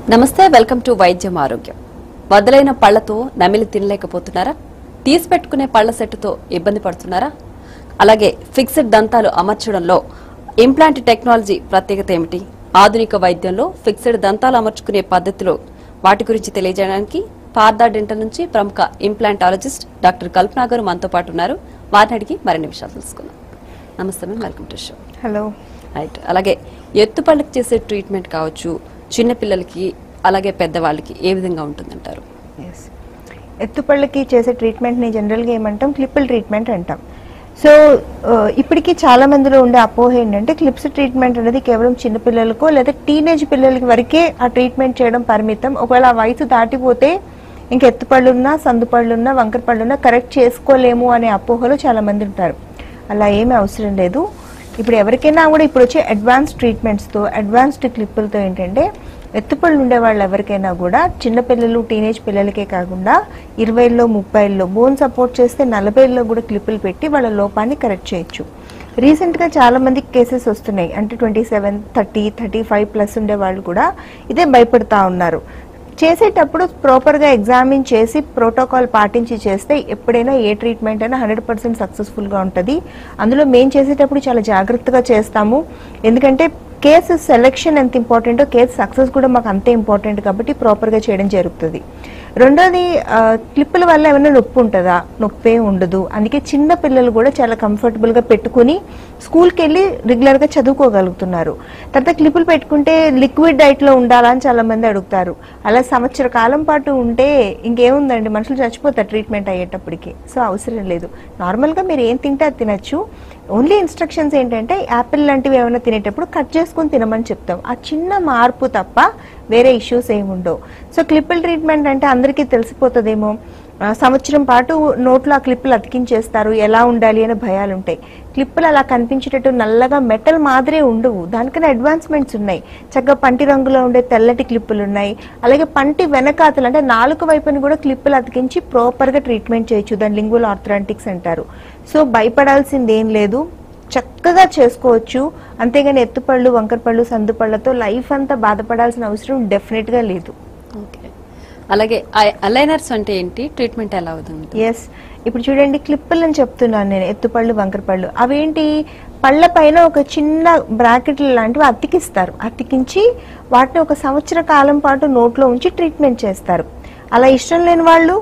నమస్తే welcome to వైద్యం ఆరోగ్యం వదలైన పళ్లతో నమిలి తినలేకపోతున్నారా తీసి పెట్టుకునే పళ్ల సెట్టుతో ఇబ్బంది పడుతున్నారా అలాగే ఫిక్స్డ్ దంతాలు అమర్చడంలో ఇంప్లాంట్ టెక్నాలజీ ప్రత్యేకత ఏమిటి ఆధునిక వైద్యంలో ఫిక్స్డ్ దంతాలు అమర్చుకునే పద్ధతిలో వాటి గురించి తెలియజేయడానికి పార్దా డెంటల్ నుంచి ప్రముఖ ఇంప్లాంటాలజిస్ట్ డాక్టర్ కల్పనా గారు మనతో పాటు ఉన్నారు వారిని అడిగి మరిన్ని విషయాలు తెలుసుకుందాం నమస్తే ma'am welcome to show hello right అలాగే ఎత్తుపళ్ళకి చేసే ట్రీట్మెంట్ కావచ్చు చిన్న పిల్లలకి అలాగే పెద్దవాళ్ళకి ఏ విధంగా ఉంటుందంటారు ఎస్ ఎత్తుపళ్ళకి చేసే ట్రీట్మెంట్ని జనరల్గా ఏమంటాం క్లిప్పుల్ ట్రీట్మెంట్ అంటాం సో ఆ, ఇప్పటికీ చాలా మందిలో ఉండే అపోహ ఏంటంటే క్లిప్స్ ట్రీట్మెంట్ అనేది కేవలం చిన్నపిల్లలకో లేదా టీనేజ్ పిల్లలకి వరకే ఆ ట్రీట్మెంట్ చేయడం పరిమితం ఒకవేళ ఆ వయసు దాటిపోతే ఇంక ఎత్తుపళ్ళున్నా సందుపళ్ళున్నా వంకర పళ్ళున్నా కరెక్ట్ చేసుకోలేము అనే అపోహలో చాలా మంది ఉంటారు అలా ఏమీ అవసరం లేదు ఇప్పుడు ఎవరికైనా కూడా ఇప్పుడు వచ్చే అడ్వాన్స్ ట్రీట్మెంట్స్తో అడ్వాన్స్డ్ క్లిప్పులతో ఏంటంటే ఎత్తుపళ్ళు ఉండే వాళ్ళు ఎవరికైనా కూడా చిన్నపిల్లలు టీనేజ్ పిల్లలకే కాకుండా ఇరవైలో ముప్పైలో బోన్ సపోర్ట్ చేస్తే నలభైలో కూడా క్లిప్పులు పెట్టి వాళ్ళ లోపాన్ని కరెక్ట్ చేయొచ్చు రీసెంట్గా చాలా మంది కేసెస్ వస్తున్నాయి అంటే twenty seven thirty thirty five plus ఉండే వాళ్ళు కూడా ఇదే భయపడతా ఉన్నారు చేసేటప్పుడు ప్రాపర్గా ఎగ్జామిన్ చేసి ప్రోటోకాల్ పాటించి చేస్తే ఎప్పుడైనా ఏ ట్రీట్మెంట్ అయినా హండ్రెడ్ పర్సెంట్ సక్సెస్ఫుల్గా ఉంటుంది అందులో మేము చేసేటప్పుడు చాలా జాగ్రత్తగా చేస్తాము ఎందుకంటే కేసు సెలెక్షన్ ఎంత ఇంపార్టెంటో కేసు సక్సెస్ కూడా మాకు అంతే ఇంపార్టెంట్ కాబట్టి ప్రాపర్గా చేయడం జరుగుతుంది రెండోది ఆ, క్లిప్పుల వల్ల ఏమైనా నొప్పి ఉంటుందా నొప్పే ఉండదు అందుకే చిన్న పిల్లలు కూడా చాలా కంఫర్టబుల్గా పెట్టుకుని స్కూల్కి వెళ్ళి రెగ్యులర్గా చదువుకోగలుగుతున్నారు తర్వాత క్లిప్పులు పెట్టుకుంటే లిక్విడ్ డైట్లో ఉండాలా అని చాలా మంది అడుగుతారు అలా సంవత్సర కాలం పాటు ఉంటే ఇంకేముందండి మనుషులు చచ్చిపోతారు ట్రీట్మెంట్ అయ్యేటప్పటికి సో అవసరం లేదు నార్మల్గా మీరు ఏం తింటే అది తినచ్చు ఓన్లీ ఇన్స్ట్రక్షన్స్ ఏంటంటే యాపిల్ లాంటివి ఏమైనా తినేటప్పుడు కట్ చేసుకొని తినమని చెప్తాం ఆ చిన్న మార్పు తప్ప వేరే ఇష్యూస్ ఏమి ఉండవు సో క్లిప్పుల్ ట్రీట్మెంట్ అంటే అందరికీ తెలిసిపోతుందేమో ఆ, సంవత్సరం పాటు నోట్లో ఆ క్లిప్పులు అతికించేస్తారు ఎలా ఉండాలి అనే భయాలు ఉంటాయి క్లిప్పులు అలా కనిపించేటట్టు నల్లగా మెటల్ మాదిరే ఉండవు దానికన్నా అడ్వాన్స్మెంట్స్ ఉన్నాయి చక్కగా పంటి రంగులో ఉండే తెల్లటి క్లిప్పులు ఉన్నాయి అలాగే పంటి వెనకాతలు అంటే నాలుగు వైపుని కూడా క్లిప్పులు అతికించి ప్రాపర్గా ట్రీట్మెంట్ చేయొచ్చు దాని లింగువల్ ఆర్థరాంటిక్స్ అంటారు సో భయపడాల్సింది ఏం లేదు చక్కగా చేసుకోవచ్చు అంతేగాని ఎత్తుపళ్ళు వంకరపళ్ళు సందుపళ్ళతో లైఫ్ అంతా బాధపడాల్సిన అవసరం డెఫినెట్గా లేదు ఓకే అలాగే అలైనర్స్ అంటే ఏంటి ట్రీట్మెంట్ ఎలా అవుతుంది ఎస్ ఇప్పుడు చూడండి క్లిప్పులు అని చెప్తున్నాను నేను ఎత్తుపళ్ళు వంకరపళ్ళు అవేంటి పళ్ళ పైన ఒక చిన్న బ్రాకెట్లు లాంటివి అతికిస్తారు అతికించి వాటిని ఒక సంవత్సర కాలం పాటు నోట్లో ఉంచి ట్రీట్మెంట్ చేస్తారు అలా ఇష్టం లేని వాళ్ళు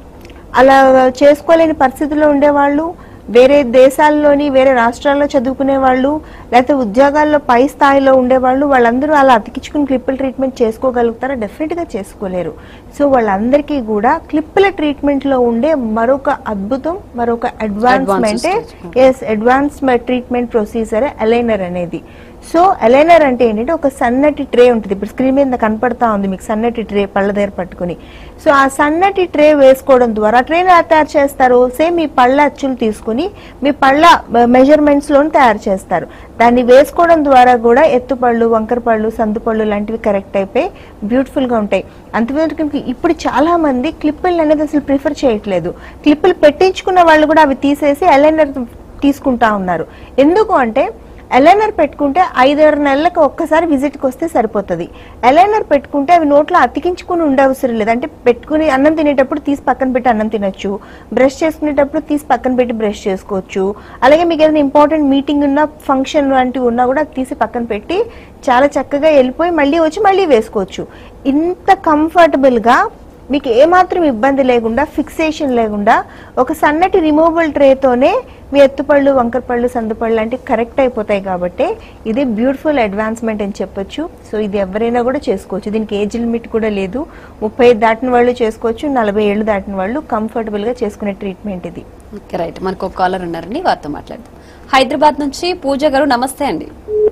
అలా చేసుకోలేని పరిస్థితుల్లో ఉండేవాళ్ళు వేరే దేశాల్లోని వేరే రాష్ట్రాల్లో చదువుకునే వాళ్ళు లేకపోతే ఉద్యోగాల్లో పై స్థాయిలో ఉండేవాళ్ళు వాళ్ళందరూ అలా అతికించుకుని క్లిప్పుల ట్రీట్మెంట్ చేసుకోగలుగుతారా డెఫినెట్గా చేసుకోలేరు సో వాళ్ళందరికీ కూడా క్లిప్పుల ట్రీట్మెంట్లో ఉండే మరొక అద్భుతం మరొక అడ్వాన్స్మెంటే ఎస్ అడ్వాన్స్ ట్రీట్మెంట్ ప్రొసీజర్ అలైనర్ అనేది సో అలైనర్ అంటే ఏంటంటే ఒక సన్నటి ట్రే ఉంటుంది ఇప్పుడు స్క్రీన్ మీద కనపడతా ఉంది మీకు సన్నటి ట్రే పళ్ళ దగ్గర పట్టుకుని సో ఆ సన్నటి ట్రే వేసుకోవడం ద్వారా ట్రేని ఎలా తయారు చేస్తారు సేమ్ మీ పళ్ళ అచ్చులు తీసుకుని మీ పళ్ళ మెజర్మెంట్స్ లోని తయారు చేస్తారు దాన్ని వేసుకోవడం ద్వారా కూడా ఎత్తుపళ్ళు వంకర పళ్ళు సందు పళ్ళు లాంటివి కరెక్ట్ అయిపోయి బ్యూటిఫుల్ గా ఉంటాయి అంతవరకు ఇప్పుడు చాలా మంది క్లిప్పులు అనేది అసలు ప్రిఫర్ చేయట్లేదు క్లిప్పులు పెట్టించుకున్న వాళ్ళు కూడా అవి తీసేసి అలైనర్ తీసుకుంటా ఉన్నారు ఎందుకు అంటే ఎలైనర్ పెట్టుకుంటే ఐదారు నెలలకు ఒక్కసారి విజిట్కి వస్తే సరిపోతుంది ఎలైనర్ పెట్టుకుంటే అవి నోట్లో అతికించుకుని ఉండవసరం లేదు అంటే పెట్టుకుని అన్నం తినేటప్పుడు తీసి పక్కన పెట్టి అన్నం తినొచ్చు బ్రష్ చేసుకునేటప్పుడు తీసి పక్కన పెట్టి బ్రష్ చేసుకోవచ్చు అలాగే మీకు ఏదైనా ఇంపార్టెంట్ మీటింగ్ ఉన్నా ఫంక్షన్ లాంటివి ఉన్నా కూడా అది తీసి పక్కన పెట్టి చాలా చక్కగా వెళ్ళిపోయి మళ్ళీ వచ్చి మళ్ళీ వేసుకోవచ్చు ఇంత కంఫర్టబుల్గా మీకు ఏమాత్రం ఇబ్బంది లేకుండా ఫిక్సేషన్ లేకుండా ఒక సన్నటి రిమూవబుల్ ట్రేతోనే మీ ఎత్తుపళ్ళు వంకరపళ్ళు సందుపళ్ళు లాంటివి కరెక్ట్ అయిపోతాయి కాబట్టి ఇది బ్యూటిఫుల్ అడ్వాన్స్మెంట్ అని చెప్పొచ్చు సో ఇది ఎవరైనా కూడా చేసుకోవచ్చు దీనికి ఏజ్ లిమిట్ కూడా లేదు ముప్పై ఐదు దాటిన వాళ్ళు చేసుకోవచ్చు నలభై ఏళ్ళు దాటిన వాళ్ళు కంఫర్టబుల్గా చేసుకునే ట్రీట్మెంట్ ఇది ఓకే రైట్ మనకు ఒక కాలర్ ఉన్నారండి వారితో మాట్లాడదాం హైదరాబాద్ నుంచి పూజ గారు నమస్తే అండి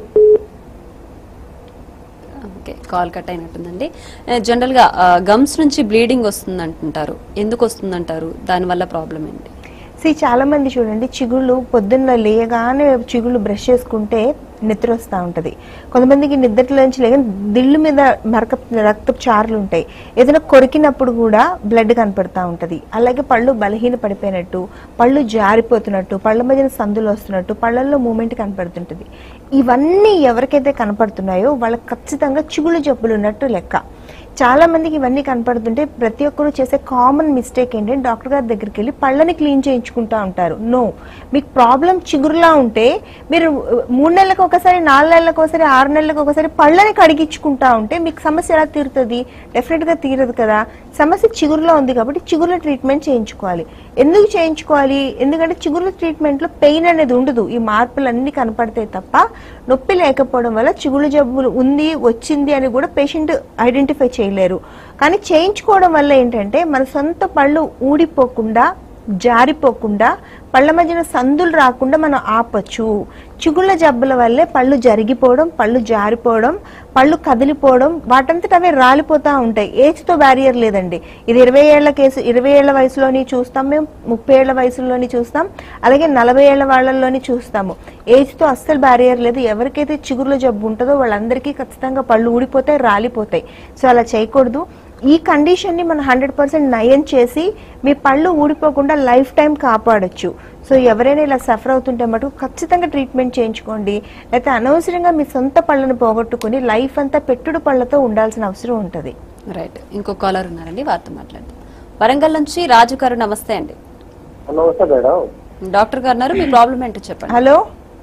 ఓకే కాల్ కట్ అయినట్టుందండి ఆ, జనరల్గా ఆ, గమ్స్ నుంచి బ్లీడింగ్ వస్తుంది అంటుంటారు ఎందుకు వస్తుందంటారు దానివల్ల ప్రాబ్లం ఏంటి సి చాలా మంది చూడండి చిగుళ్ళు పొద్దున్న లేయగానే చిగుళ్ళు బ్రష్ చేసుకుంటే నిద్ర వస్తూ ఉంటుంది కొంతమందికి నిద్రలోంచి లేదని దిళ్ళు మీద మరక రక్తపు చారులు ఉంటాయి ఏదైనా కొరికినప్పుడు కూడా బ్లడ్ కనపడతా ఉంటుంది అలాగే పళ్ళు బలహీన పడిపోయినట్టు పళ్ళు జారిపోతున్నట్టు పళ్ళ మధ్యన సందులు వస్తున్నట్టు పళ్ళల్లో మూమెంట్ కనపడుతుంటుంది ఇవన్నీ ఎవరికైతే కనపడుతున్నాయో వాళ్ళకి ఖచ్చితంగా చిగుళ్ళు జబ్బులు ఉన్నట్టు లెక్క చాలా మందికి ఇవన్నీ కనపడుతుంటే ప్రతి ఒక్కరు చేసే కామన్ మిస్టేక్ ఏంటంటే డాక్టర్ గారి దగ్గరికి వెళ్ళి పళ్ళని క్లీన్ చేయించుకుంటా ఉంటారు నో మీకు ప్రాబ్లం చిగురులా ఉంటే మీరు మూడు నెలలకు ఒకసారి నాలుగు నెలలకు ఒకసారి ఆరు నెలలకు ఒకసారి పళ్ళని కడిగించుకుంటా ఉంటే మీకు సమస్య ఎలా తీరుతుంది డెఫినెట్ గా తీరదు కదా సమస్య చిగురులో ఉంది కాబట్టి చిగురుల ట్రీట్మెంట్ చేయించుకోవాలి ఎందుకు చేయించుకోవాలి ఎందుకంటే చిగురుల ట్రీట్మెంట్ లో పెయిన్ అనేది ఉండదు ఈ మార్పులన్నీ కనపడతాయి తప్ప నొప్పి లేకపోవడం వల్ల చిగురు జబ్బులు ఉంది వచ్చింది అని కూడా పేషెంట్ ఐడెంటిఫై చేయలేరు కానీ చేయించుకోవడం వల్ల ఏంటంటే మన సొంత పళ్ళు ఊడిపోకుండా జారిపోకుండా పళ్ళ మధ్యన సందులు రాకుండా మనం ఆపచ్చు చిగుళ్ళ జబ్బుల వల్లే పళ్ళు జరిగిపోవడం పళ్ళు జారిపోవడం పళ్ళు కదిలిపోవడం వాటంతట అవే రాలిపోతా ఉంటాయి ఏజ్ తో బ్యారియర్ లేదండి ఇది ఇరవై ఏళ్ల కేసు ఇరవై ఏళ్ల వయసులోని చూస్తాం మేము ముప్పై ఏళ్ల వయసులోని చూస్తాం అలాగే నలభై ఏళ్ల వాళ్ళలోని చూస్తాము ఏజ్ తో అస్సలు బ్యారియర్ లేదు ఎవరికైతే చిగుర్ల జబ్బు ఉంటుందో వాళ్ళందరికీ ఖచ్చితంగా పళ్ళు ఊడిపోతాయి రాలిపోతాయి సో అలా చేయకూడదు ఈ కండిషన్ ని మనం హండ్రెడ్ పర్సెంట్ నయం చేసి మీ పళ్ళు ఊడిపోకుండా లైఫ్ టైం కాపాడొచ్చు సో ఎవరైనా ఇలా సఫర్ అవుతుంటే మటుకు ఖచ్చితంగా ట్రీట్మెంట్ చేయించుకోండి లేకపోతే అనవసరంగా మీ సొంత పళ్ళను పోగొట్టుకుని లైఫ్ అంతా పెట్టుడు పళ్ళతో ఉండాల్సిన అవసరం ఉంటుంది రైట్ ఇంకో కాలర్ ఉన్నారండి వారితో మాట్లాడదాం వరంగల్ నుంచి రాజు గారు నమస్తే అండి నమస్తే మేడం డాక్టర్ గారు ఉన్నారు మీ ప్రాబ్లం ఏంటో చెప్పండి హలో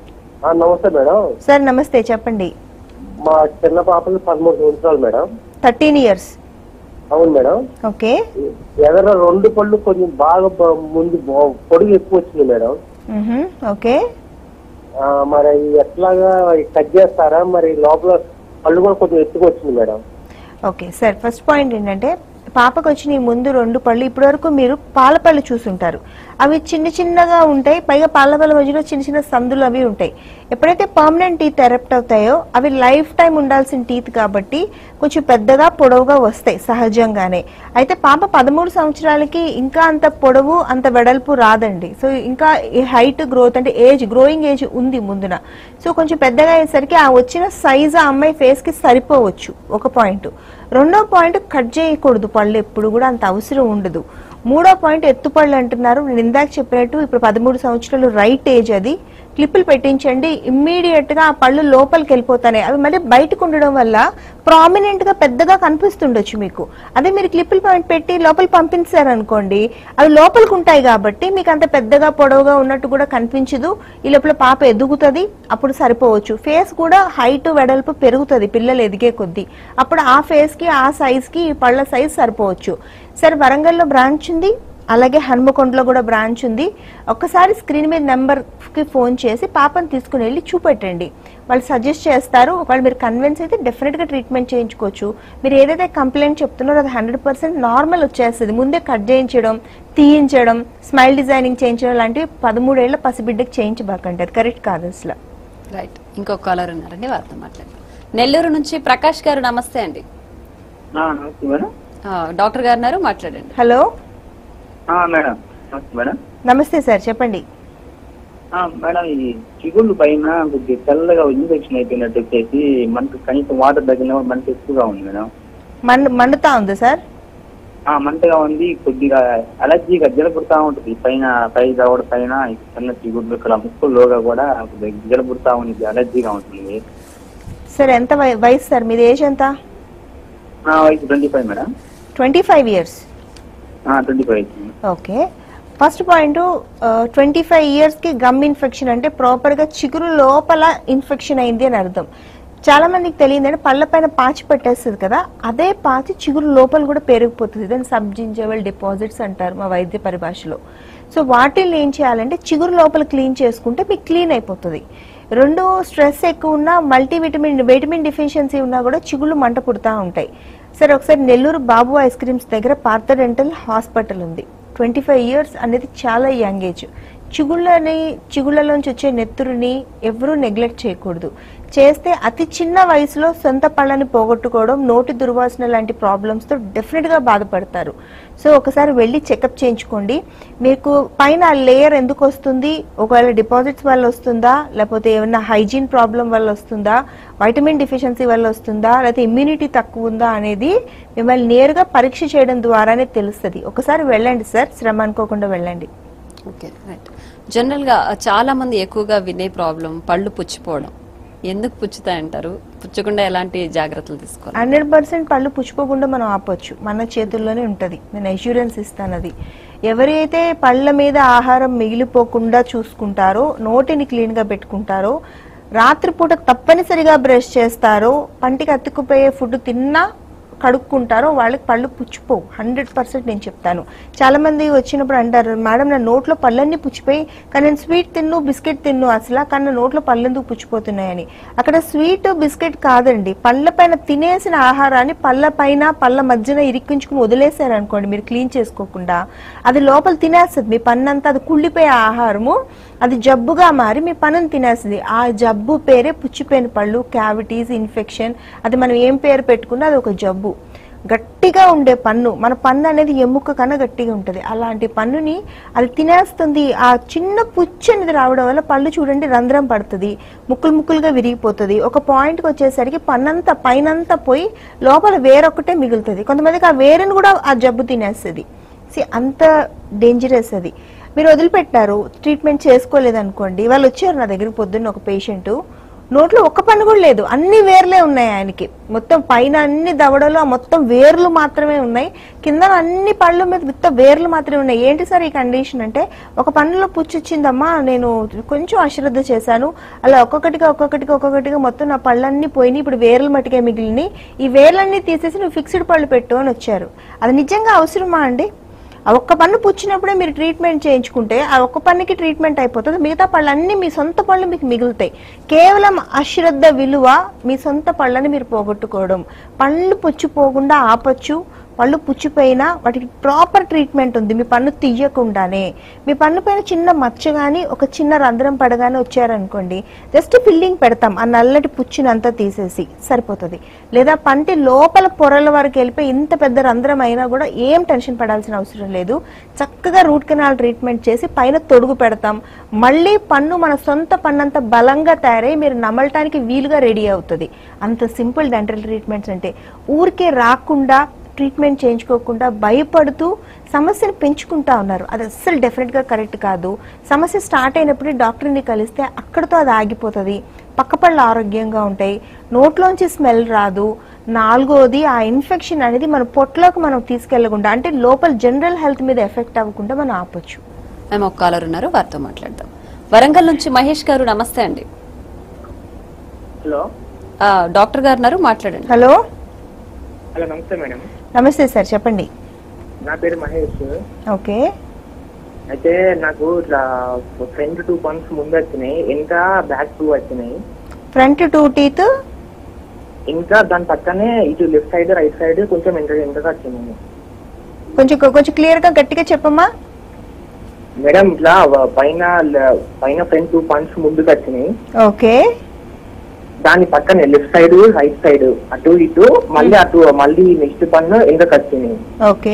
ఆ, నమస్తే మేడం సార్ నమస్తే చెప్పండి మా చిన్న పాపకి పదమూడు సంవత్సరాలు మేడం థర్టీన్ ఇయర్స్ అవును మేడం ఓకే ఎదర రెండు పళ్ళు కొంచెం బాగా బ- ముందు బా- పొడుగు ఎక్కువ వచ్చింది మేడం ఓకే ఆ, మరి ఎట్లాగా కట్ చేస్తారా మరి లోపల పళ్ళు కూడా కొంచెం ఎత్తుకు వచ్చింది madam okay sir first point ఏంటంటే పాపకు వచ్చిన ఈ ముందు రెండు పళ్ళు ఇప్పటి వరకు మీరు పాల పళ్ళు చూసుంటారు అవి చిన్న చిన్నగా ఉంటాయి పైగా పాల పళ్ళ మధ్యలో చిన్న చిన్న సందులు అవి ఉంటాయి ఎప్పుడైతే పర్మనెంట్ టీత్ ఎరప్ట్ అవుతాయో అవి లైఫ్ టైం ఉండాల్సిన టీత్ కాబట్టి కొంచెం పెద్దగా పొడవుగా వస్తాయి సహజంగానే అయితే పాప పదమూడు సంవత్సరాలకి ఇంకా అంత పొడవు అంత వెడల్పు రాదండి సో ఇంకా హైట్ గ్రోత్ అంటే ఏజ్ గ్రోయింగ్ ఏజ్ ఉంది ముందున సో కొంచెం పెద్దగా అయ్యేసరికి ఆ వచ్చిన సైజ్ ఆ అమ్మాయి ఫేస్ కి సరిపోవచ్చు ఒక పాయింట్ రెండో పాయింట్ కట్ చేయకూడదు పళ్ళు ఎప్పుడు కూడా అంత అవసరం ఉండదు మూడో పాయింట్ ఎత్తుపళ్ళు అంటున్నారు నేను ఇందాక చెప్పినట్టు ఇప్పుడు పదమూడు సంవత్సరాలు రైట్ ఏజ్ అది క్లిప్పులు పెట్టించండి ఇమ్మీడియట్ గా ఆ పళ్ళు లోపలికి వెళ్ళిపోతాయి అవి మళ్ళీ బయటకు ఉండడం వల్ల ప్రామినెంట్ గా పెద్దగా కనిపిస్తుండొచ్చు మీకు అదే మీరు క్లిప్పులు పాయింట్ పెట్టి లోపల పంపించారు అనుకోండి అవి లోపలికి ఉంటాయి కాబట్టి మీకు అంత పెద్దగా పొడవుగా ఉన్నట్టు కూడా కనిపించదు ఈ లోపల పాప ఎదుగుతుంది అప్పుడు సరిపోవచ్చు ఫేస్ కూడా హైట్ వెడల్పు పెరుగుతుంది పిల్లలు ఎదిగే కొద్దీ అప్పుడు ఆ ఫేస్ కి ఆ సైజ్ కి ఈ పళ్ళ సైజ్ సరిపోవచ్చు సరే వరంగల్లో బ్రాంచ్ ఉంది అలాగే హన్మకొండలో కూడా బ్రాంచ్ ఉంది ఒక్కసారి స్క్రీన్ మీద నెంబర్ కి ఫోన్ చేసి పాపని తీసుకుని వెళ్ళి చూపెట్టండి వాళ్ళు సజెస్ట్ చేస్తారు ఒకవేళ మీరు కన్విన్స్ అయితే డెఫినెట్ గా ట్రీట్మెంట్ చేయించుకోవచ్చు మీరు ఏదైతే కంప్లైంట్ చెప్తున్నారో అది హండ్రెడ్ పర్సెంట్ నార్మల్ వచ్చేస్తుంది ముందే కట్ చేయించడం తీయించడం స్మైల్ డిజైనింగ్ చేయించడం లాంటివి పదమూడేళ్ల పసిబిడ్డకి చేయించబాకండి అది కరెక్ట్ కాదు అసలు రైట్ ఇంకో కాలర్ ఉన్నారండి వారితో మాట్లాడదాం నెల్లూరు నుంచి ప్రకాష్ గారు నమస్తే అండి ఆ, నమస్తే మేడం ఆ, డాక్టర్ గారు ఉన్నారు మాట్లాడండి హలో ఆ, మేడం నమస్తే మేడం నమస్తే సార్ చెప్పండి ఆ, మేడం ఈ చిగుళ్ళు పైన కొద్దిగా తెల్లగా ఇన్ఫెక్షన్ అయిపోయినట్టు వచ్చేసి మనకు కనీసం వాటర్ తగ్గిన కూడా మంట ఎక్కువగా ఉంది మేడం మండు మండుతా ఉందా సార్ ఆ మంటగా ఉంది కొద్దిగా అలర్జీగా జలపుడతా ఉంటుంది పైన పై దవడ పైన ఈ చిన్న చిగుళ్ళు ఇక్కడ ముక్కుల్లోగా కూడా కొద్దిగా జలపుడతా ఉంది అలర్జీగా ఉంటుంది సార్ ఎంత వయ- వయసు సార్ మీది ఏజ్ ఎంత ఆ, వయసు twenty five madam twenty five years twenty five okay first point twenty five years కి గమ్ ఇన్ఫెక్షన్ అంటే ప్రాపర్ గా చిగురు లోపల ఇన్ఫెక్షన్ అయింది అని అర్థం చాలా మందికి తెలియదంటే పళ్ళ పైన పాచి పెట్టేస్తుంది కదా అదే పాచి చిగురు లోపల కూడా పెరిగిపోతుంది దాన్ని సబ్జింజబుల్ డిపాజిట్స్ అంటారు మా వైద్య పరిభాషలో సో వాటిని ఏం చేయాలంటే చిగురు లోపల క్లీన్ చేసుకుంటే మీకు క్లీన్ అయిపోతుంది రెండు స్ట్రెస్ ఎక్కువ ఉన్నా మల్టీవిటమిన్ విటమిన్ డిఫిషియన్సీ ఉన్నా కూడా చిగుళ్ళు మంట పుడతా ఉంటాయి సరే ఒకసారి నెల్లూరు బాబు ఐస్ క్రీమ్స్ దగ్గర పార్థ డెంటల్ హాస్పిటల్ ఉంది ట్వంటీ ఫైవ్ ఇయర్స్ అనేది చాలా యంగ్ ఏజ్ చిగుళ్ళని చిగుళ్ళలోంచి వచ్చే నెత్తురుని ఎవరూ నెగ్లెక్ట్ చేయకూడదు చేస్తే అతి చిన్న వయసులో సొంత పళ్ళని పోగొట్టుకోవడం నోటి దుర్వాసన లాంటి ప్రాబ్లమ్స్తో డెఫినెట్గా బాధపడతారు సో ఒకసారి వెళ్ళి చెకప్ చేయించుకోండి మీకు పైన లేయర్ ఎందుకు వస్తుంది ఒకవేళ డిపాజిట్స్ వల్ల వస్తుందా లేకపోతే ఏమైనా హైజీన్ ప్రాబ్లం వల్ల వస్తుందా వైటమిన్ డిఫిషియన్సీ వల్ల వస్తుందా లేకపోతే ఇమ్యూనిటీ తక్కువ ఉందా అనేది మిమ్మల్ని నేరుగా పరీక్ష చేయడం ద్వారానే తెలుస్తుంది ఒకసారి వెళ్ళండి సార్ శ్రమ అనుకోకుండా వెళ్ళండి ఓకే రైట్ జనరల్ గా చాలా మంది ఎక్కువగా వినే ప్రాబ్లం పళ్ళు పుచ్చిపోవడం ఎందుకు పుచ్చుతాయంటారు పుచ్చకుండా ఎలాంటి జాగ్రత్తలు తీసుకోవాలి హండ్రెడ్ పర్సెంట్ పళ్ళు పుచ్చిపోకుండా మనం ఆపొచ్చు మన చేతుల్లోనే ఉంటుంది నేను అష్యూరెన్స్ ఇస్తాను అది ఎవరైతే పళ్ళ మీద ఆహారం మిగిలిపోకుండా చూసుకుంటారో నోటిని క్లీన్గా పెట్టుకుంటారో రాత్రిపూట తప్పనిసరిగా బ్రష్ చేస్తారో పంటికి అతుక్కుపోయే ఫుడ్ తిన్నా కడుక్కుంటారో వాళ్ళకి పళ్ళు పుచ్చిపోవు హండ్రెడ్ పర్సెంట్ నేను చెప్తాను చాలా మంది వచ్చినప్పుడు అంటారు మేడం నా నోట్లో పళ్ళన్నీ పుచ్చిపోయి కానీ నేను స్వీట్ తిన్ను బిస్కెట్ తిన్ను అసలు కానీ నా నోట్లో పళ్ళు ఎందుకు పుచ్చిపోతున్నాయని అక్కడ స్వీట్ బిస్కెట్ కాదండి పళ్ళ పైన తినేసిన ఆహారాన్ని పళ్ళ పైన పళ్ళ మధ్యన ఇరిక్కించుకుని వదిలేశారు అనుకోండి మీరు క్లీన్ చేసుకోకుండా అది లోపల తినేస్తుంది మీ పన్నంతా అది కుళ్ళిపోయే ఆహారము అది జబ్బుగా మారి మీ పనును తినేస్తుంది ఆ జబ్బు పేరే పుచ్చిపోయిన పళ్ళు క్యావిటీస్ ఇన్ఫెక్షన్ అది మనం ఏం పేరు పెట్టుకున్నా అది ఒక జబ్బు గట్టిగా ఉండే పన్ను మన పన్ను అనేది ఎముక కన్నా గట్టిగా ఉంటుంది అలాంటి పన్నుని అది తినేస్తుంది ఆ చిన్న పుచ్చు అనేది రావడం వల్ల పళ్ళు చూడండి రంధ్రం పడుతుంది ముక్కులు ముక్కులుగా విరిగిపోతుంది ఒక పాయింట్కి వచ్చేసరికి పన్నంతా పైనంతా పోయి లోపల వేరొకటే మిగులుతుంది కొంతమందికి ఆ వేరుని కూడా ఆ జబ్బు తినేస్తుంది See, అంత డేంజరస్ అది మీరు వదిలిపెట్టారు ట్రీట్మెంట్ చేసుకోలేదనుకోండి వాళ్ళు వచ్చారు నా దగ్గర పొద్దున్న ఒక పేషెంట్ నోట్లో ఒక్క పన్ను కూడా లేదు అన్ని వేర్లే ఉన్నాయి ఆయనకి మొత్తం పైన అన్ని దవడలు ఆ మొత్తం వేర్లు మాత్రమే ఉన్నాయి కింద అన్ని పళ్ళు మీద మొత్తం వేర్లు మాత్రమే ఉన్నాయి ఏంటి సార్ ఈ కండిషన్ అంటే ఒక పన్నులో పుచ్చు వచ్చిందమ్మా నేను కొంచెం అశ్రద్ధ చేశాను అలా ఒక్కొక్కటిగా ఒక్కొక్కటిగా ఒక్కొక్కటిగా మొత్తం నా పళ్ళన్నీ పోయినాయి ఇప్పుడు వేర్లు మట్టుకే మిగిలినాయి ఈ వేర్లన్నీ తీసేసి నువ్వు ఫిక్స్డ్ పళ్ళు పెట్టు అని వచ్చారు అది నిజంగా అవసరమా అండి ఆ ఒక్క పన్ను పుచ్చినప్పుడే మీరు ట్రీట్మెంట్ చేయించుకుంటే ఆ ఒక్క పన్నుకి ట్రీట్మెంట్ అయిపోతుంది మిగతా పళ్ళన్నీ మీ సొంత పళ్ళు మీకు మిగులుతాయి కేవలం అశ్రద్ధ విలువ మీ సొంత పళ్ళని మీరు పోగొట్టుకోవడం పళ్ళు పుచ్చిపోకుండా ఆపొచ్చు పళ్ళు పుచ్చిపోయినా వాటికి ప్రాపర్ ట్రీట్మెంట్ ఉంది మీ పన్ను తీయకుండానే మీ పన్ను పైన చిన్న మచ్చ కానీ ఒక చిన్న రంధ్రం పడగానే వచ్చారనుకోండి జస్ట్ ఫిల్లింగ్ పెడతాం ఆ నల్లటి పుచ్చినంతా తీసేసి సరిపోతుంది లేదా పంటి లోపల పొరల వరకు వెళ్ళిపోయి ఇంత పెద్ద రంధ్రం అయినా కూడా ఏం టెన్షన్ పడాల్సిన అవసరం లేదు చక్కగా రూట్ కెనాల్ ట్రీట్మెంట్ చేసి పైన తొడుగు పెడతాం మళ్ళీ పన్ను మన సొంత పన్నంత బలంగా తయారై మీరు నమలటానికి వీలుగా రెడీ అవుతుంది అంత సింపుల్ డెంటల్ ట్రీట్మెంట్స్ అంటే ఊరికే రాకుండా ట్రీట్మెంట్ చేయించుకోకుండా భయపడుతూ సమస్యను పెంచుకుంటా ఉన్నారు అది అస్సలు డెఫినెట్గా కరెక్ట్ కాదు సమస్య స్టార్ట్ అయినప్పుడే డాక్టర్ని కలిస్తే అక్కడతో అది ఆగిపోతుంది పక్కపళ్ళు ఆరోగ్యంగా ఉంటాయి నోట్లోంచి స్మెల్ రాదు నాలుగోది ఆ ఇన్ఫెక్షన్ అనేది మన పొట్లోకి మనం తీసుకెళ్లకుండా అంటే లోపల జనరల్ హెల్త్ మీద ఎఫెక్ట్ అవ్వకుండా మనం ఆపొచ్చు మేము ఒక కాలర్ ఉన్నారు వారితో మాట్లాడదాం వరంగల్ నుంచి మహేష్ గారు నమస్తే అండి హలో ఆ, డాక్టర్ గారు ఉన్నారు మాట్లాడండి హలో హలో నమస్తే మేడం నమస్తే సార్ చెప్పండి నా పేరు మహేష్ ఓకే అయితే నాకు ఇట్లా ఫ్రంట్ టూ పంప్స్ ముందు వచ్చినాయి ఇంకా బ్యాక్ టూ వచ్చినాయి ఫ్రంట్ టూ టీత్ ఇంకా దాని పక్కనే ఇటు లెఫ్ట్ సైడ్ రైట్ సైడ్ కొంచెం ఎంత ఎంతగా వచ్చినాయి కొంచెం కొంచెం క్లియర్ గా గట్టిగా చెప్పమ్మా మేడం ఇట్లా వ- పైన ల- పైన ఫ్రంట్ టూ పంప్స్ ముందుకు వచ్చినాయి ఓకే దాని పక్కనే లెఫ్ట్ సైడ్ రైట్ సైడ్ అటు ఇటు మళ్ళీ అటు మళ్ళీ నెక్స్ట్ పన్ను ఎందుకు వచ్చినాయి ఓకే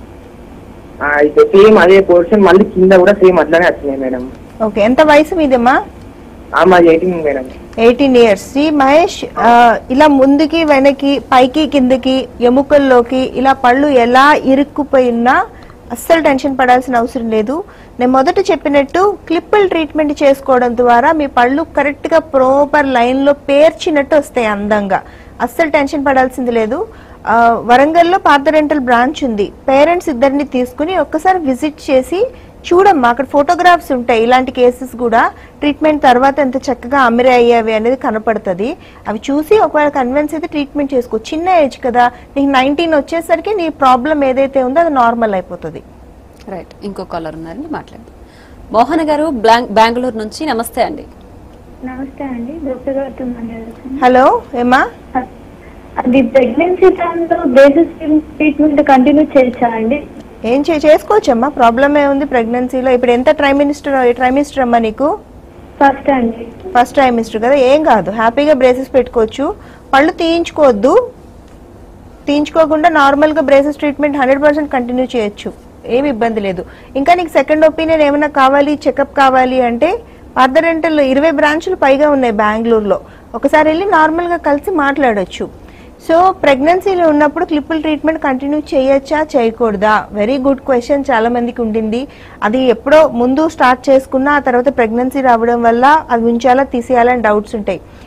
ఆ, అయితే సేమ్ అదే పోర్షన్ మళ్ళీ కింద కూడా సేమ్ అట్లానే వచ్చినాయి మేడం ఓకే ఎంత వయసు మీదమ్మా ఆ, మాది eighteen madam eighteen years C Mahesh ఆ, ఇలా ముందుకి వెనక్కి పైకి కిందకి ఎముకల్లోకి ఇలా పళ్ళు ఎలా ఇరుక్కుపోయినా అస్సలు టెన్షన్ పడాల్సిన అవసరం లేదు నేను మొదట చెప్పినట్టు క్లిప్పుల్ ట్రీట్మెంట్ చేసుకోవడం ద్వారా మీ పళ్ళు కరెక్ట్ గా ప్రాపర్ లైన్ లో పేర్చినట్టు వస్తాయి అందంగా అస్సలు టెన్షన్ పడాల్సింది లేదు ఆ, వరంగల్లో పాత రెంటల్ బ్రాంచ్ ఉంది పేరెంట్స్ ఇద్దరిని తీసుకుని ఒక్కసారి విజిట్ చేసి చూడమ్మా అక్కడ ఫోటోగ్రాఫ్స్ ఉంటాయి ఇలాంటి కేసెస్ కూడా ట్రీట్మెంట్ తర్వాత ఎంత చక్కగా అమిరే అయ్యేవి అనేది కనపడుతుంది అవి చూసి ఒకవేళ కన్విన్స్ అయితే ట్రీట్మెంట్ చేసుకో చిన్న ఏజ్ కదా నీకు నైన్టీన్ వచ్చేసరికి నీ ప్రాబ్లం ఏదైతే ఉందో అది నార్మల్ అయిపోతుంది రైట్ ఇంకో కాలర్ ఉన్నారండి మాట్లాడదాం మోహన్ గారు బ్లాంక్ బెంగళూరు నుంచి నమస్తే అండి నమస్తే అండి డాక్టర్ గారితో మాట్లాడుతున్నాను హలో ఏమా అది ప్రెగ్నెన్సీ టైంలో బేసిస్ ట్రీట్మెంట్ కంటిన్యూ చేయొచ్చా అండి ఏం చే చేసుకోవచ్చమ్మా ప్రాబ్లం ఏముంది ప్రెగ్నెన్సీలో ఇప్పుడు ఎంత ట్రైమినిస్టర్ ట్రైమిస్టర్ అమ్మా నీకు ఫస్ట్ అండి ఫస్ట్ ట్రైమిస్టర్ కదా ఏం కాదు హ్యాపీగా బ్రేసెస్ పెట్టుకోవచ్చు పళ్ళు తీయించుకోవద్దు తీయించుకోకుండా నార్మల్గా braces treatment hundred percent continue చేయొచ్చు ఏమి ఇబ్బంది లేదు ఇంకా నీకు సెకండ్ ఒపీనియన్ ఏమైనా కావాలి చెకప్ కావాలి అంటే పార్థరెంటల్ ఇరవై బ్రాంచులు పైగా ఉన్నాయి బెంగళూరులో ఒకసారి వెళ్ళి నార్మల్గా కలిసి మాట్లాడొచ్చు సో ప్రెగ్నెన్సీలో ఉన్నప్పుడు క్లిప్పుల్ ట్రీట్మెంట్ కంటిన్యూ చేయొచ్చా చేయకూడదా వెరీ గుడ్ క్వశ్చన్ చాలా మందికి ఉండింది అది ఎప్పుడో ముందు స్టార్ట్ చేసుకున్నా ఆ తర్వాత ప్రెగ్నెన్సీ రావడం వల్ల అది ఉంచాలా తీసేయాలని డౌట్స్ ఉంటాయి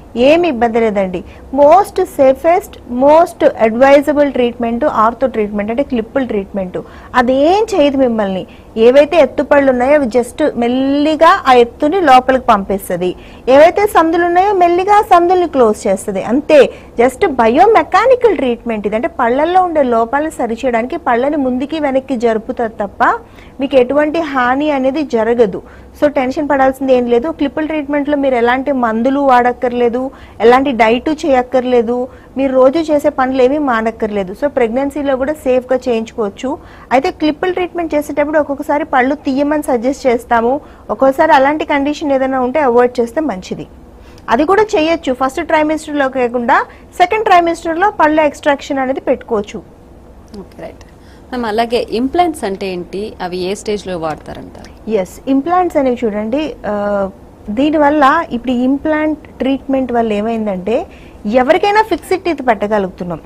ఏమి ఇబ్బంది లేదండి most safest most advisable treatment ortho treatment అంటే క్లిప్పుల్ ట్రీట్మెంట్ అదేం చేయదు మిమ్మల్ని ఏవైతే ఎత్తుపళ్ళు ఉన్నాయో అవి జస్ట్ మెల్లిగా ఆ ఎత్తుని లోపలికి పంపిస్తుంది ఏవైతే సందులు ఉన్నాయో మెల్లిగా ఆ సందుల్ని క్లోజ్ చేస్తుంది అంతే జస్ట్ బయోమెకానికల్ ట్రీట్మెంట్ ఇది అంటే పళ్ళల్లో ఉండే లోపాలను సరిచేయడానికి పళ్ళని ముందుకి వెనక్కి జరుపుతుంది తప్ప మీకు ఎటువంటి హాని అనేది జరగదు సో టెన్షన్ పడాల్సింది ఏం లేదు క్లిప్పుల్ ట్రీట్మెంట్లో మీరు ఎలాంటి మందులు వాడక్కర్లేదు ఎలాంటి డైట్ చేయక్కర్లేదు మీరు రోజు చేసే పనులు ఏమీ మానక్కర్లేదు సో ప్రెగ్నెన్సీలో కూడా సేఫ్గా చేయించుకోవచ్చు అయితే క్లిప్పుల్ ట్రీట్మెంట్ చేసేటప్పుడు ఒక్కొక్కసారి పళ్ళు తీయమని సజెస్ట్ చేస్తాము ఒక్కోసారి అలాంటి కండిషన్ ఏదైనా ఉంటే అవాయిడ్ చేస్తే మంచిది అది కూడా చేయొచ్చు ఫస్ట్ ట్రైమిస్టర్లో కాకుండా సెకండ్ ట్రైమిస్టర్లో పళ్ళ ఎక్స్ట్రాక్షన్ అనేది పెట్టుకోవచ్చు ఓకే రైట్ మ్యామ్ అలాగే ఇంప్లాంట్స్ అంటే ఏంటి అవి ఏ స్టేజ్లో వాడతారంటారు ఎస్ ఇంప్లాంట్స్ అనేవి చూడండి ఆ, దీనివల్ల ఇప్పుడు ఇంప్లాంట్ ట్రీట్మెంట్ వల్ల ఏమైందంటే ఎవరికైనా ఫిక్స్డ్ టీత్ పెట్టగలుగుతున్నాం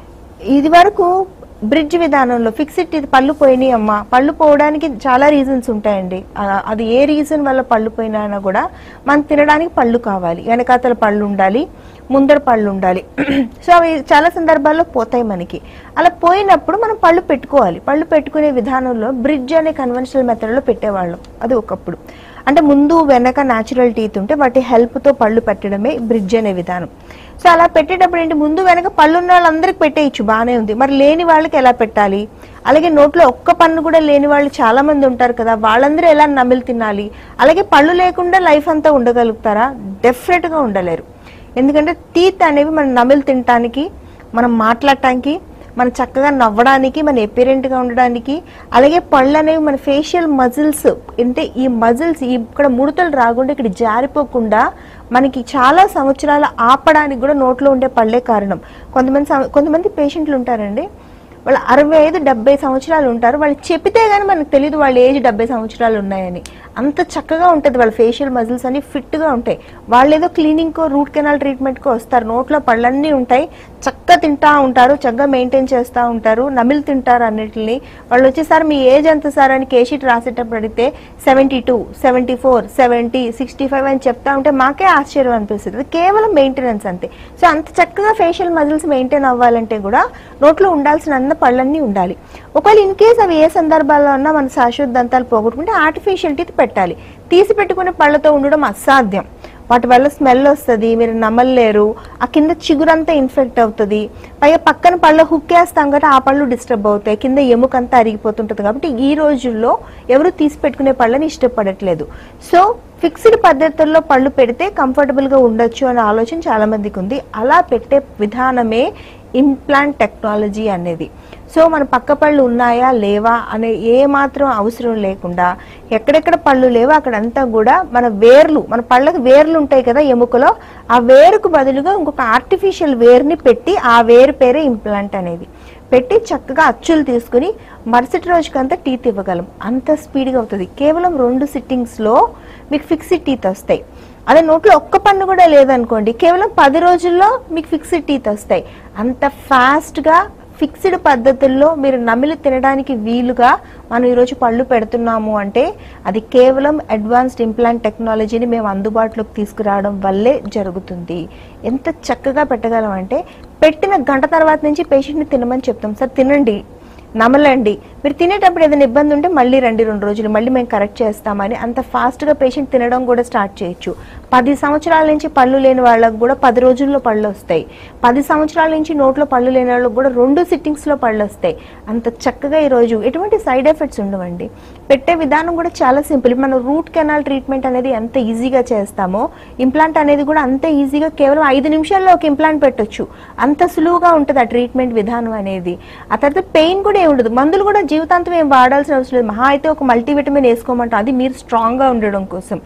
ఇది వరకు బ్రిడ్జ్ విధానంలో ఫిక్స్డ్ టీత్ పళ్ళు పోయినాయి అమ్మా పళ్ళు పోవడానికి చాలా రీజన్స్ ఉంటాయండి ఆ, అది ఏ రీజన్ వల్ల పళ్ళు పోయినా కూడా మనం తినడానికి పళ్ళు కావాలి వెనకాతల పళ్ళు ఉండాలి ముందర పళ్ళు ఉండాలి సో అవి చాలా సందర్భాల్లో పోతాయి మనకి అలా పోయినప్పుడు మనం పళ్ళు పెట్టుకోవాలి పళ్ళు పెట్టుకునే విధానంలో బ్రిడ్జ్ అనే కన్వెన్షనల్ మెథడ్లో పెట్టేవాళ్ళం అది ఒకప్పుడు అంటే ముందు వెనక న్యాచురల్ టీత్ ఉంటే వాటి హెల్ప్తో పళ్ళు పెట్టడమే బ్రిడ్జ్ అనే విధానం సో అలా పెట్టేటప్పుడు ఏంటి ముందు వెనక పళ్ళు ఉన్న వాళ్ళందరికి పెట్టేయచ్చు బాగానే ఉంది మరి లేని వాళ్ళకి ఎలా పెట్టాలి అలాగే నోట్లో ఒక్క పన్ను కూడా లేని వాళ్ళు చాలా మంది ఉంటారు కదా వాళ్ళందరూ ఎలా నమిలి తినాలి అలాగే పళ్ళు లేకుండా లైఫ్ అంతా ఉండగలుగుతారా డెఫినెట్ గా ఉండలేరు ఎందుకంటే టీత్ అనేవి మనం నమిలి తినటానికి మనం మాట్లాడటానికి మనం చక్కగా నవ్వడానికి మన apparent గా ఉండడానికి అలాగే పళ్ళు అనేవి మన ఫేషియల్ మజిల్స్ అంటే ఈ మజిల్స్ ఇక్కడ ముడతలు రాకుండా ఇక్కడ జారిపోకుండా మనకి చాలా సంవత్సరాలు ఆపడానికి కూడా నోట్లో ఉండే పళ్ళే కారణం కొంతమంది సం- కొంతమంది పేషెంట్లు ఉంటారండి వాళ్ళు అరవై ఐదు డెబ్బై సంవత్సరాలు ఉంటారు వాళ్ళు చెప్తే గానీ మనకు తెలియదు వాళ్ళ ఏజ్ డెబ్బై సంవత్సరాలు ఉన్నాయని అంత చక్కగా ఉంటుంది వాళ్ళ ఫేషియల్ మజిల్స్ అన్ని fit గా ఉంటాయి వాళ్ళు ఏదో క్లీనింగ్కో రూట్ కెనాల్ ట్రీట్మెంట్కో వస్తారు నోట్లో పళ్ళన్నీ ఉంటాయి చక్కగా తింటా ఉంటారు చక్కగా మెయింటైన్ చేస్తూ ఉంటారు నమిలి తింటారు అన్నిటిని వాళ్ళు వచ్చేసారి మీ ఏజ్ ఎంత సార్ అని కేషీట్ రాసేటప్పుడు అడిగితే seventy two seventy four seventy sixty five అని చెప్తా ఉంటే మాకే ఆశ్చర్యం అనిపిస్తుంది అది కేవలం మెయింటెనెన్స్ అంతే సో అంత చక్కగా ఫేషియల్ మజిల్స్ మెయింటైన్ అవ్వాలంటే కూడా నోట్లో ఉండాల్సిన అన్న పళ్ళన్నీ ఉండాలి ఒకవేళ ఇన్ కేస్ అవి ఏ సందర్భాల్లో ఉన్నా మన శాశ్వత దంతాలు పోగొట్టుకుంటే ఆర్టిఫిషియల్ టీత్ పెట్టాలి తీసి పెట్టుకునే పళ్ళతో ఉండడం అసాధ్యం వాటి వల్ల స్మెల్ వస్తుంది మీరు నమ్మలేరు ఆ కింద చిగురంతా ఇన్ఫెక్ట్ అవుతుంది పైగా పక్కన పళ్ళ హుక్ వేస్తాం కాబట్టి ఆ పళ్ళు డిస్టర్బ్ అవుతాయి కింద ఎముకంతా అరిగిపోతుంటుంది కాబట్టి ఈ రోజుల్లో ఎవరు తీసి పెట్టుకునే పళ్ళని ఇష్టపడట్లేదు సో ఫిక్స్డ్ పద్ధతుల్లో పళ్ళు పెడితే comfortable గా ఉండొచ్చు అనే ఆలోచన చాలా మందికి ఉంది అలా పెట్టే విధానమే ఇంప్లాంట్ టెక్నాలజీ అనేది సో మన పక్క పళ్ళు ఉన్నాయా లేవా అనే ఏ మాత్రం అవసరం లేకుండా ఎక్కడెక్కడ పళ్ళు లేవో అక్కడంతా కూడా మన వేర్లు మన పళ్ళకి వేర్లు ఉంటాయి కదా ఎముకలో ఆ వేరుకు బదులుగా ఇంకొక ఆర్టిఫిషియల్ వేర్ని పెట్టి ఆ వేరు పేరే ఇంప్లాంట్ అనేది పెట్టి చక్కగా అచ్చులు తీసుకుని మరుసటి రోజుకంతా టీత్ ఇవ్వగలం అంత స్పీడ్గా అవుతుంది కేవలం రెండు సిట్టింగ్స్లో మీకు ఫిక్స్డ్ టీత్ వస్తాయి అదే నోట్లో ఒక్క పన్ను కూడా లేదనుకోండి కేవలం పది రోజుల్లో మీకు ఫిక్స్డ్ టీత్ వస్తాయి అంత ఫాస్ట్గా ఫిక్స్డ్ పద్ధతుల్లో మీరు నమిలి తినడానికి వీలుగా మనం ఈరోజు పళ్ళు పెడుతున్నాము అంటే అది కేవలం అడ్వాన్స్డ్ ఇంప్లాంట్ టెక్నాలజీని మేము అందుబాటులోకి తీసుకురావడం వల్లే జరుగుతుంది ఎంత చక్కగా పెట్టగలం అంటే పెట్టిన గంట తర్వాత నుంచి పేషెంట్ని తినమని చెప్తాం సార్ తినండి నమలండి మీరు తినేటప్పుడు ఏదైనా ఇబ్బంది ఉంటే మళ్ళీ రండి రెండు రోజులు మళ్ళీ మేము కరెక్ట్ చేస్తామని అంత ఫాస్ట్గా పేషెంట్ తినడం కూడా స్టార్ట్ చేయొచ్చు పది సంవత్సరాల నుంచి పళ్ళు లేని వాళ్ళకు కూడా పది రోజుల్లో పళ్ళు వస్తాయి పది సంవత్సరాల నుంచి నోట్లో పళ్ళు లేని వాళ్ళకు కూడా రెండు సిట్టింగ్స్లో పళ్ళు వస్తాయి అంత చక్కగా ఈరోజు ఎటువంటి సైడ్ ఎఫెక్ట్స్ ఉండవండి పెట్టే విధానం కూడా చాలా సింపుల్ మనం రూట్ కెనాల్ ట్రీట్మెంట్ అనేది ఎంత ఈజీగా చేస్తామో ఇంప్లాంట్ అనేది కూడా అంతే ఈజీగా కేవలం ఐదు నిమిషాల్లో ఒక ఇంప్లాంట్ పెట్టొచ్చు అంత సులువుగా ఉంటుంది ఆ ట్రీట్మెంట్ విధానం అనేది ఆ తర్వాత పెయిన్ కూడా ఏమి ఉండదు మందులు కూడా జీవితాంతం ఏం వాడాల్సిన అవసరం లేదు మహా అయితే ఒక మల్టీవిటమిన్ వేసుకోమంటాం అది మీరు స్ట్రాంగ్గా ఉండడం కోసం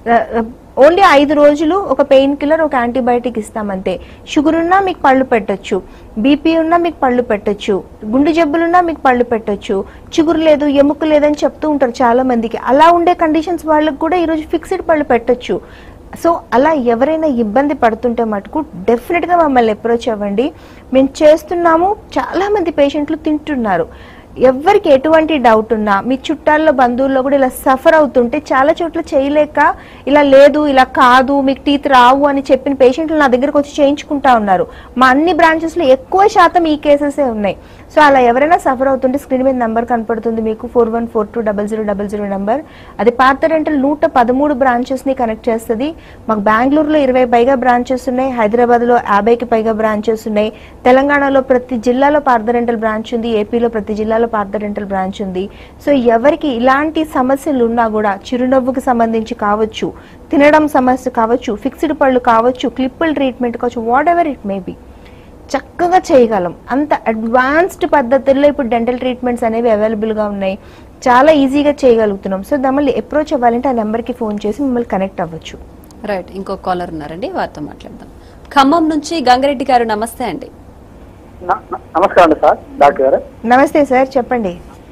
ఓన్లీ ఐదు రోజులు ఒక పెయిన్ కిల్లర్ ఒక యాంటీబయాటిక్ ఇస్తామంతే షుగర్ ఉన్నా మీకు పళ్ళు పెట్టొచ్చు బీపీ ఉన్నా మీకు పళ్ళు పెట్టొచ్చు గుండె జబ్బులున్నా మీకు పళ్ళు పెట్టొచ్చు చిగురు లేదు ఎముక లేదని చెప్తూ ఉంటారు చాలా మందికి అలా ఉండే కండిషన్స్ వాళ్ళకి కూడా ఈరోజు ఫిక్స్డ్ పళ్ళు పెట్టొచ్చు సో అలా ఎవరైనా ఇబ్బంది పడుతుంటే మటుకు డెఫినెట్గా మమ్మల్ని అప్రోచ్ అవ్వండి మేము చేస్తున్నాము చాలా మంది పేషెంట్లు తింటున్నారు ఎవరికి ఎటువంటి డౌట్ ఉన్నా మీ చుట్టాల్లో బంధువుల్లో కూడా ఇలా సఫర్ అవుతుంటే చాలా చోట్ల చేయలేక ఇలా లేదు ఇలా కాదు మీకు టీత్ రావు అని చెప్పిన పేషెంట్లు నా దగ్గరకు వచ్చి చేయించుకుంటా ఉన్నారు మా అన్ని బ్రాంచెస్ లో ఎక్కువ శాతం ఈ కేసెసే ఉన్నాయి సో అలా ఎవరైనా సఫర్ అవుతుంటే స్క్రీన్ మీద నెంబర్ కనపడుతుంది మీకు four one four two double zero double zero number అది పాత రెంటల్ నూట పదమూడు బ్రాంచెస్ ని కనెక్ట్ చేస్తుంది మాకు బెంగళూరులో ఇరవై పైగా బ్రాంచెస్ ఉన్నాయి హైదరాబాద్ లో యాభైకి పైగా బ్రాంచెస్ ఉన్నాయి తెలంగాణలో ప్రతి జిల్లాలో పార్థ రెంటల్ బ్రాంచ్ ఉంది ఏపీలో ప్రతి జిల్లాలో పార్థ రెంటల్ బ్రాంచ్ ఉంది సో ఎవరికి ఇలాంటి సమస్యలు ఉన్నా కూడా చిరునవ్వుకి సంబంధించి కావచ్చు తినడం సమస్య కావచ్చు ఫిక్స్డ్ పళ్ళు కావచ్చు క్లిప్పుల్ ట్రీట్మెంట్ కావచ్చు whatever it may be చక్కగా చేయగలం అంత అడ్వాన్స్డ్ పద్ధతుల్లో ఇప్పుడు డెంటల్ ట్రీట్మెంట్స్ అనేవి అవైలబుల్గా ఉన్నాయి చాలా ఈజీగా చేయగలుగుతున్నాం సో మమ్మల్ని అప్రోచ్ అవ్వాలంటే ఆ నెంబర్కి ఫోన్ చేసి మిమ్మల్ని కనెక్ట్ అవ్వచ్చు రైట్ ఇంకో కాలర్ ఉన్నారండి వారితో మాట్లాడదాం ఖమ్మం నుంచి గంగారెడ్డి గారు నమస్తే అండి న- న- నమస్కారం అండి సార్ డాక్టర్ గారు నమస్తే సార్ చెప్పండి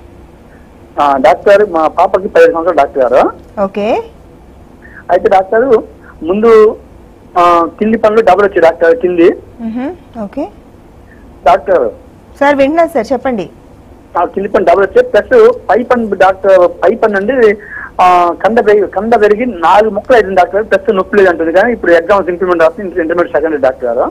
ఆ, డాక్టర్ గారు మా పాపకి పదిహేడు సంవత్సరాలు డాక్టర్ గారు ఓకే అయితే డాక్టర్ ముందు ఆ, కింది పనులు డబుల్ వచ్చాయి డాక్టర్ కింది మ్హూ. ఓకే డాక్టర్ సార్ వింటున్నాను సార్ చెప్పండి ఆ కింది పని డబుల్ వచ్చాయి ప్లస్ పై పన్ను డాక్టర్ పై పన్ను అండి ఆ, కంద పెరిగి కంద పెరిగి నాలుగు ముక్కలు అయింది డాక్టర్ ప్లస్ నొప్పి లేదు అంటుంది కానీ ఇప్పుడు ఎగ్జామ్స్ ఇంప్లిమెంట్ వస్తుంది ఇంటర్మీడియట్ సెకండ్ డాక్టర్ గారు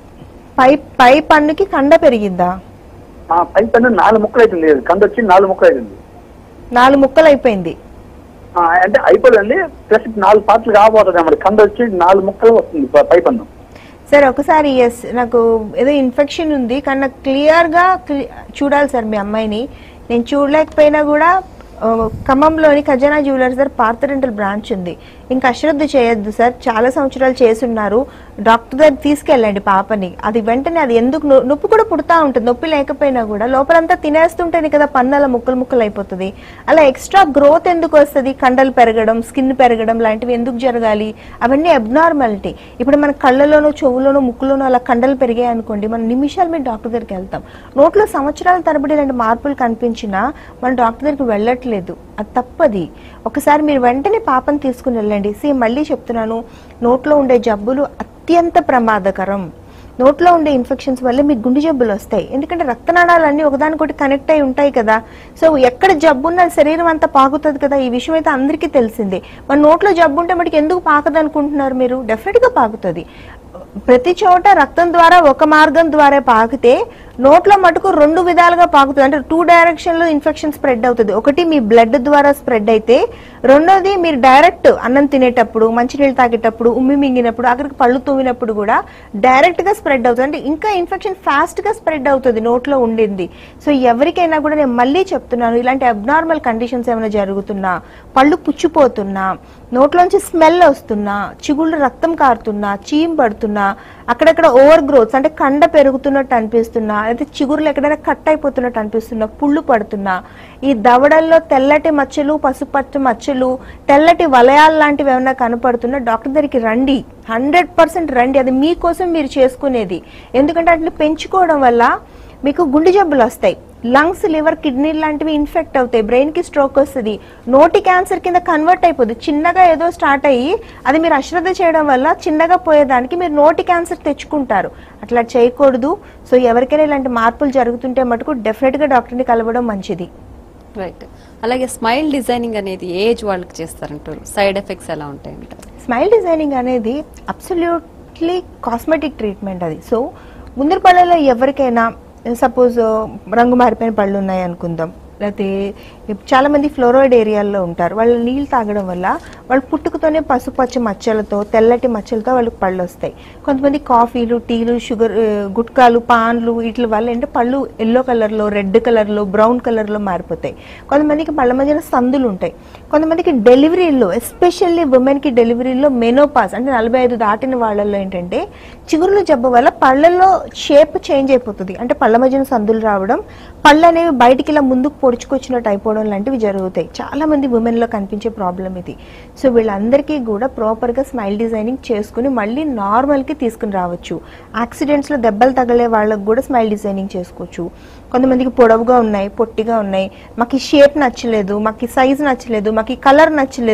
పై పై పన్నుకి కండ పెరిగిందా ఆ, పై పన్ను నాలుగు ముక్కలు అవుతుంది కంద వచ్చి నాలుగు ముక్కలు అవుతుంది నాలుగు ముక్కలు అయిపోయింది ఆ, అంటే అయిపోలేదండి ప్లస్ నాలుగు పార్ట్లు కాబోతుంది అన్నమాట కంద వచ్చి నాలుగు ముక్కలు వస్తుంది ప- పై పన్ను సార్ ఒకసారి ఎస్ నాకు ఏదో ఇన్ఫెక్షన్ ఉంది కానీ నాకు క్లియర్గా చూడాలి సార్ మీ అమ్మాయిని నేను చూడలేకపోయినా కూడా ఆ, ఖమ్మంలోని ఖజానా జ్యువెలర్స్ దగ్గర పార్థరెంటల్ బ్రాంచ్ ఉంది ఇంకా అశ్రద్ధ చేయొద్దు సార్ చాలా సంవత్సరాలు చేసున్నారు డాక్టర్ దగ్గర తీసుకెళ్ళండి పాపని అది వెంటనే అది ఎందుకు నొ- నొప్పి కూడా పుడతా ఉంటుంది నొప్పి లేకపోయినా కూడా లోపలంతా తినేస్తుంటేనే కదా పన్నుల ముక్కలు ముక్కలు అయిపోతుంది అలా ఎక్స్ట్రా గ్రోత్ ఎందుకు వస్తుంది కండలు పెరగడం స్కిన్ పెరగడం లాంటివి ఎందుకు జరగాలి అవన్నీ అబ్నార్మాలిటీ ఇప్పుడు మన కళ్ళలోనో చెవులోనో ముక్కులోనో అలా కండలు పెరిగాయి అనుకోండి మనం నిమిషాలు మీద డాక్టర్ దగ్గరికి వెళ్తాం నోట్లో సంవత్సరాల తరబడి ఇలాంటి మార్పులు కనిపించినా మనం డాక్టర్ దగ్గరికి వెళ్ళట్లేదు అది తప్పది ఒకసారి మీరు వెంటనే పాపని తీసుకుని వెళ్ళండి సి మళ్ళీ చెప్తున్నాను నోట్లో ఉండే జబ్బులు అత్యంత ప్రమాదకరం నోట్లో ఉండే ఇన్ఫెక్షన్స్ వల్ల మీకు గుండె జబ్బులు వస్తాయి ఎందుకంటే రక్తనాళాలన్నీ ఒకదానికొకటి కనెక్ట్ అయి ఉంటాయి కదా సో ఎక్కడ జబ్బు ఉన్న శరీరం అంతా పాకుతుంది కదా ఈ విషయం అయితే అందరికీ తెలిసిందే మన నోట్లో జబ్బు ఉంటే మటుకు ఎందుకు పాకదు అనుకుంటున్నారు మీరు డెఫినెట్ గా పాకుతుంది ప్రతి చోట రక్తం ద్వారా ఒక మార్గం ద్వారా పాకితే నోట్లో మటుకు రెండు విధాలుగా పాకుతుంది అంటే టూ డైరెక్షన్ లో ఇన్ఫెక్షన్ స్ప్రెడ్ అవుతుంది ఒకటి మీ బ్లడ్ ద్వారా స్ప్రెడ్ అయితే రెండోది మీరు డైరెక్ట్ అన్నం తినేటప్పుడు మంచినీళ్ళు తాగేటప్పుడు ఉమ్మి మింగినప్పుడు అక్కడికి పళ్ళు తూవినప్పుడు కూడా డైరెక్ట్ గా స్ప్రెడ్ అవుతుంది అంటే ఇంకా ఇన్ఫెక్షన్ ఫాస్ట్ గా స్ప్రెడ్ అవుతుంది నోట్లో ఉండింది సో ఎవరికైనా కూడా నేను మళ్ళీ చెప్తున్నాను ఇలాంటి అబ్నార్మల్ కండిషన్స్ ఏమైనా జరుగుతున్నా పళ్ళు పుచ్చిపోతున్నా నోట్లోంచి స్మెల్ వస్తున్నా చిగుళ్ళు రక్తం కారుతున్నా చీమ్ పడుతున్నా అక్కడక్కడ ఓవర్ గ్రోత్స్ అంటే కండ పెరుగుతున్నట్టు అనిపిస్తున్నా అయితే చిగురులు ఎక్కడైనా కట్ అయిపోతున్నట్టు అనిపిస్తున్నా పుళ్ళు పడుతున్నా ఈ దవడల్లో తెల్లటి మచ్చలు పసుపచ్చ మచ్చలు తెల్లటి వలయాలు లాంటివి ఏమైనా కనపడుతున్నా డాక్టర్ దగ్గరికి రండి హండ్రెడ్ పర్సెంట్ రండి అది మీకోసం మీరు చేసుకునేది ఎందుకంటే అట్లా పెంచుకోవడం వల్ల మీకు గుండె జబ్బులు వస్తాయి లంగ్స్ లివర్ కిడ్నీ లాంటివి ఇన్ఫెక్ట్ అవుతాయి బ్రెయిన్ కి స్ట్రోక్ వస్తుంది నోటి క్యాన్సర్ కింద కన్వర్ట్ అయిపోతుంది చిన్నగా ఏదో స్టార్ట్ అయ్యి అది మీరు అశ్రద్ధ చేయడం వల్ల చిన్నగా పోయేదానికి మీరు నోటి క్యాన్సర్ తెచ్చుకుంటారు అట్లా చేయకూడదు సో ఎవరికైనా ఇలాంటి మార్పులు జరుగుతుంటే మటుకు డెఫినెట్ గా డాక్టర్ని కలవడం మంచిది రైట్ అలాగే స్మైల్ డిజైనింగ్ అనేది ఏజ్ వాళ్ళకి చేస్తారంటారు సైడ్ ఎఫెక్ట్స్ ఎలా ఉంటాయి అంటారు స్మైల్ డిజైనింగ్ అనేది అబ్సల్యూట్లీ కాస్మెటిక్ ట్రీట్మెంట్ అది సో ముందర పళ్ళలో ఎవరికైనా సపోజ్ రంగు మారిపోయిన పళ్ళు ఉన్నాయి అనుకుందాం లేకపోతే చాలా మంది ఫ్లోరైడ్ ఏరియాల్లో ఉంటారు వాళ్ళు నీళ్ళు తాగడం వల్ల వాళ్ళు పుట్టుకతోనే పసుపచ్చ మచ్చలతో తెల్లటి మచ్చలతో వాళ్ళకి పళ్ళు వస్తాయి కొంతమంది కాఫీలు టీలు షుగర్ ఆ, గుట్కాలు పాన్లు వీటి వల్ల ఏంటంటే పళ్ళు ఎల్లో కలర్లో రెడ్ కలర్లో బ్రౌన్ కలర్లో మారిపోతాయి కొంతమందికి పళ్ళ మధ్యన సందులు ఉంటాయి కొంతమందికి డెలివరీలో ఎస్పెషల్లీ ఉమెన్కి డెలివరీలో మెనోపాస్ అంటే నలభై ఐదు దాటిన వాళ్ళల్లో ఏంటంటే చిగురుల జబ్బు వల్ల పళ్ళల్లో షేప్ చేంజ్ అయిపోతుంది అంటే పళ్ళ మధ్యన సందులు రావడం పళ్ళు అనేవి బయటికి ఇలా ముందుకు పొడుచుకొచ్చినట్టు అయిపోవడం లాంటివి జరుగుతాయి చాలా మంది women లో కనిపించే ప్రాబ్లం ఇది సో వీళ్ళందరికీ కూడా ప్రాపర్ గా స్మైల్ డిజైనింగ్ చేసుకుని మళ్ళీ నార్మల్ కి తీసుకుని రావచ్చు యాక్సిడెంట్స్ లో దెబ్బలు తగలే వాళ్ళకి కూడా స్మైల్ డిజైనింగ్ చేసుకోవచ్చు కొంతమందికి పొడవుగా ఉన్నాయి పొట్టిగా ఉన్నాయి మాకు ఈ షేప్ నచ్చలేదు మాకు ఈ సైజ్ నచ్చలేదు మాకు ఈ కలర్ నచ్చలేదు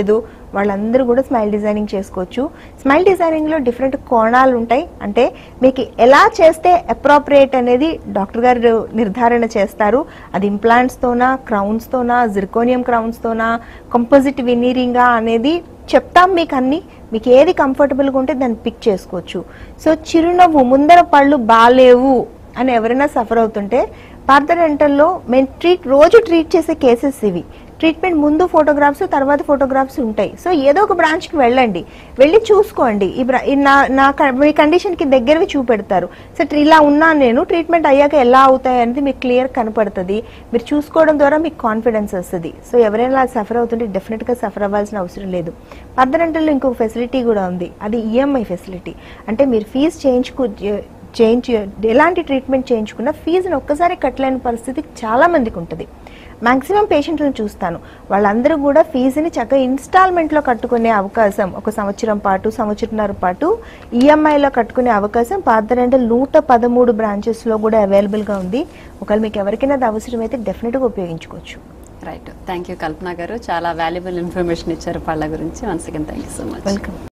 వాళ్ళందరూ కూడా స్మైల్ డిజైనింగ్ చేసుకోవచ్చు స్మైల్ డిజైనింగ్లో డిఫరెంట్ కోణాలు ఉంటాయి అంటే మీకు ఎలా చేస్తే అప్రోప్రియేట్ అనేది డాక్టర్ గారు నిర్ధారణ చేస్తారు అది ఇంప్లాంట్స్తోనా క్రౌన్స్తోనా జిర్కోనియం క్రౌన్స్తోనా కంపోజిట్ వినీరింగా అనేది చెప్తాం మీకు అన్ని మీకు ఏది కంఫర్టబుల్గా ఉంటే దాన్ని పిక్ చేసుకోవచ్చు సో చిరునవ్వు ముందర పళ్ళు బాలేవు అని ఎవరైనా సఫర్ అవుతుంటే పార్థ డెంటల్లో మేము ట్రీట్ రోజు ట్రీట్ చేసే కేసెస్ ఇవి ట్రీట్మెంట్ ముందు ఫోటోగ్రాఫ్స్ తర్వాత ఫోటోగ్రాఫ్స్ ఉంటాయి సో ఏదో ఒక బ్రాంచ్కి వెళ్ళండి వెళ్ళి చూసుకోండి ఈ బ్రా- ఈ నా నా క- మీ కండిషన్కి దగ్గరవి చూపెడతారు సో ట్రీ- ఇలా ఉన్నాను నేను ట్రీట్మెంట్ అయ్యాక ఎలా అవుతాయి అనేది మీకు క్లియర్ కనపడుతుంది మీరు చూసుకోవడం ద్వారా మీకు కాన్ఫిడెన్స్ వస్తుంది సో ఎవరైనా సఫర్ అవుతుంటే డెఫినెట్గా సఫర్ అవ్వాల్సిన అవసరం లేదు పర్దనంటల్లో ఇంకొక ఫెసిలిటీ కూడా ఉంది అది ఈఎంఐ ఫెసిలిటీ అంటే మీరు ఫీజు చేయించుకు చేయించు ఎలాంటి ట్రీట్మెంట్ చేయించుకున్నా ఫీజుని ఒక్కసారి కట్టలేని పరిస్థితి చాలా మందికి ఉంటుంది మాక్సిమం పేషెంట్లను చూస్తాను వాళ్ళందరూ కూడా ఫీజుని చక్కగా ఇన్స్టాల్మెంట్లో కట్టుకునే అవకాశం ఒక సంవత్సరం పాటు సంవత్సరంన్నర పాటు ఈఎంఐలో కట్టుకునే అవకాశం పాతరంటే నూట పదమూడు బ్రాంచెస్లో కూడా అవైలబుల్గా ఉంది ఒకవేళ మీకు ఎవరికైనా అది అవసరమైతే డెఫినెట్గా ఉపయోగించుకోవచ్చు రైట్ థ్యాంక్ యూ కల్పన గారు చాలా వాల్యుబుల్ ఇన్ఫర్మేషన్ ఇచ్చారు పళ్ళ గురించి once again thank you so much welcome